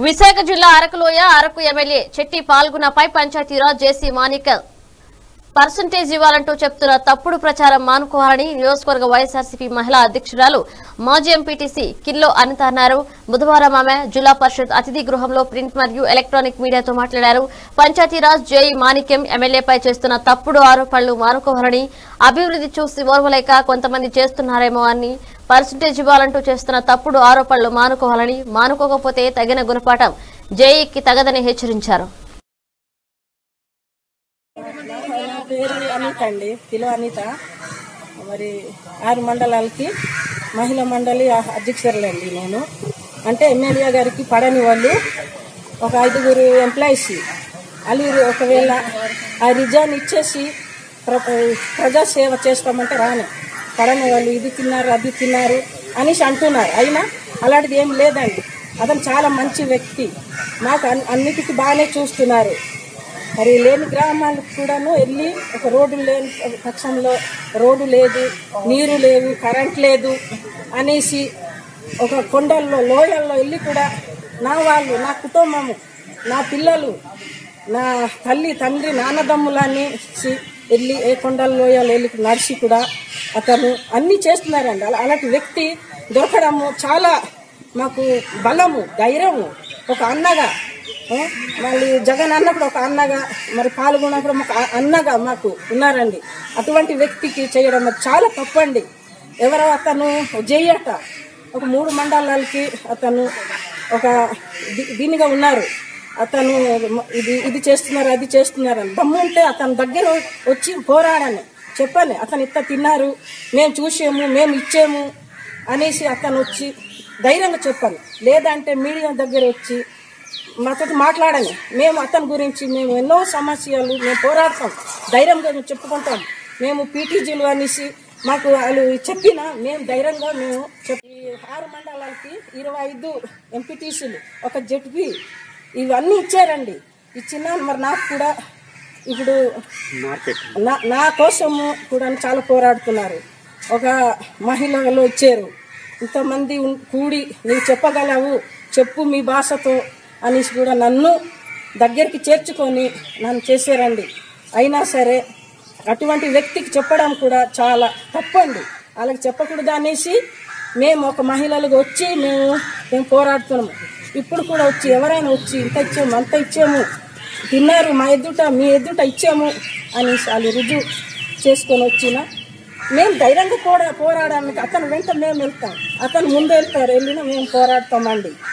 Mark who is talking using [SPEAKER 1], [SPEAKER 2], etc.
[SPEAKER 1] విశాఖ జిల్లా అరకులోయ అరకు ఎమ్మెల్యే చెట్టి పాల్గొనపై Panchayati Raj JC Manikal percentage ఇవ్వాలంటూ చెప్తున్న తప్పుడు ప్రచారం మానుకోవాలని నియోజకవర్గ వైఎస్ఆర్సీపీ మహిళా అధ్యక్షురాలు మాజీ ఎంపీటీసీ కిల్లో అనిత అన్నారు బుధవారం ఆమె జిల్లా పరిషత్ అతిథి గృహంలో ప్రింట్ మరియు ఎలక్ట్రానిక్ మీడియాతో మాట్లాడారు పంచాయతీరాజ్ జేఈ మాణిక్యం ఎమ్మెల్యేపై చేస్తున్న తప్పుడు ఆరోపణలు మానుకోవాలని అభివృద్ధి చూసి ఓర్వలేక కొంతమంది చేస్తున్నారేమో అని పర్సంటేజ్ ఇవ్వాలంటూ చేస్తున్న తప్పుడు ఆరోపణలు మానుకోవాలని మానుకోకపోతే తగిన గుణపాఠం జేఈకి తగదని హెచ్చరించారు
[SPEAKER 2] నా పేరు అనిత అండి కిలో అనిత మరి ఆరు మండలాలకి మహిళా మండలి అధ్యక్షురాలండి నేను అంటే ఎమ్మెల్యే గారికి పడని వాళ్ళు ఒక ఐదుగురు ఎంప్లాయీస్ వాళ్ళు ఒకవేళ ఆ రిజైన్ ఇచ్చేసి ప్ర- ప్రజాసేవ చేస్తామంటే రాను పడని వాళ్ళు ఇది తిన్నారు అది తిన్నారు అనేసి అంటున్నారు అయినా అలాంటిది ఏం లేదండి అతను చాలా మంచి వ్యక్తి మాకు అన్- అన్నిటికీ బాగానే చూస్తున్నారు మరి లేని గ్రామాలకు కూడాను వెళ్ళి ఒక రోడ్డు లేని పక్షంలో రోడ్డు లేదు నీరు లేవు కరెంట్ లేదు అనేసి ఒక కొండల్లో లోయల్లో వెళ్ళి కూడా నా వాళ్ళు నా కుటుంబము నా పిల్లలు నా తల్లి తండ్రి నాన్నదమ్ములని వెళ్ళి ఏ కొండల లోయలు వెళ్ళి నడిచి కూడా అతను అన్నీ చేస్తున్నారండి అలా అలాంటి వ్యక్తి దొరకడము చాలా మాకు బలము ధైర్యము ఒక అన్నగా ఆ, మళ్ళీ జగన్ అన్న కూడా ఒక అన్నగా మరి పాల్గొన్న కూడా మాకు అ- అన్నగా మాకు ఉన్నారండి అటువంటి వ్యక్తికి చేయడం అది చాలా తప్పండి ఎవరో అతను జేయట ఒక మూడు మండలాలకి అతను ఒక ది- దీనిగా ఉన్నారు అతను మ- ఇది ఇది చేస్తున్నారు అది చేస్తున్నారు అని దమ్ము ఉంటే అతని దగ్గర వచ్చి పోరాడని చెప్పాను అతను ఇట్లా తిన్నారు మేము చూసాము మేము ఇచ్చాము అనేసి అతను వచ్చి ధైర్యంగా చెప్పాను లేదంటే మీడియా దగ్గర వచ్చి మాతో మాట్లాడని మేము అతని గురించి మేము ఎన్నో సమస్యలు మేము పోరాడతాం ధైర్యంగా మేము చెప్పుకుంటాం మేము పీటీజీలు అనేసి మాకు వాళ్ళు చెప్పినా మేము ధైర్యంగా మేము చెప్ ఈ ఆరు మండలాలకి ఇరవై ఐదు ఎంపీటీసీలు ఒక జెడ్పీ ఇవన్నీ ఇచ్చారండి ఇచ్చిన మరి నాకు కూడా ఇప్పుడు నా నా కోసము కూడా చాలా పోరాడుతున్నారు ఒక మహిళలు వచ్చారు ఇంతమంది ఉన్- కూడి నీవు చెప్పగలవు చెప్పు మీ భాషతో అనేసి కూడా నన్ను దగ్గరికి చేర్చుకొని నన్ను చేశారండి అయినా సరే అటువంటి వ్యక్తికి చెప్పడం కూడా చాలా తప్పండి వాళ్ళకి చెప్పకూడదు అనేసి మేము ఒక మహిళలుగా వచ్చి మేము మేము పోరాడుతున్నాము ఇప్పుడు కూడా వచ్చి ఎవరైనా వచ్చి ఇంత ఇచ్చాము అంత ఇచ్చాము తిన్నారు మా ఎదుట మీ ఎదుట ఇచ్చాము అనేసి వాళ్ళు రుజువు చేసుకొని వచ్చిన మేము ధైర్యంగా పోరా పోరాడడానికి అతను వెంట మేము వెళ్తాం అతను ముందు వెళ్తారు వెళ్ళినా మేము పోరాడతామండి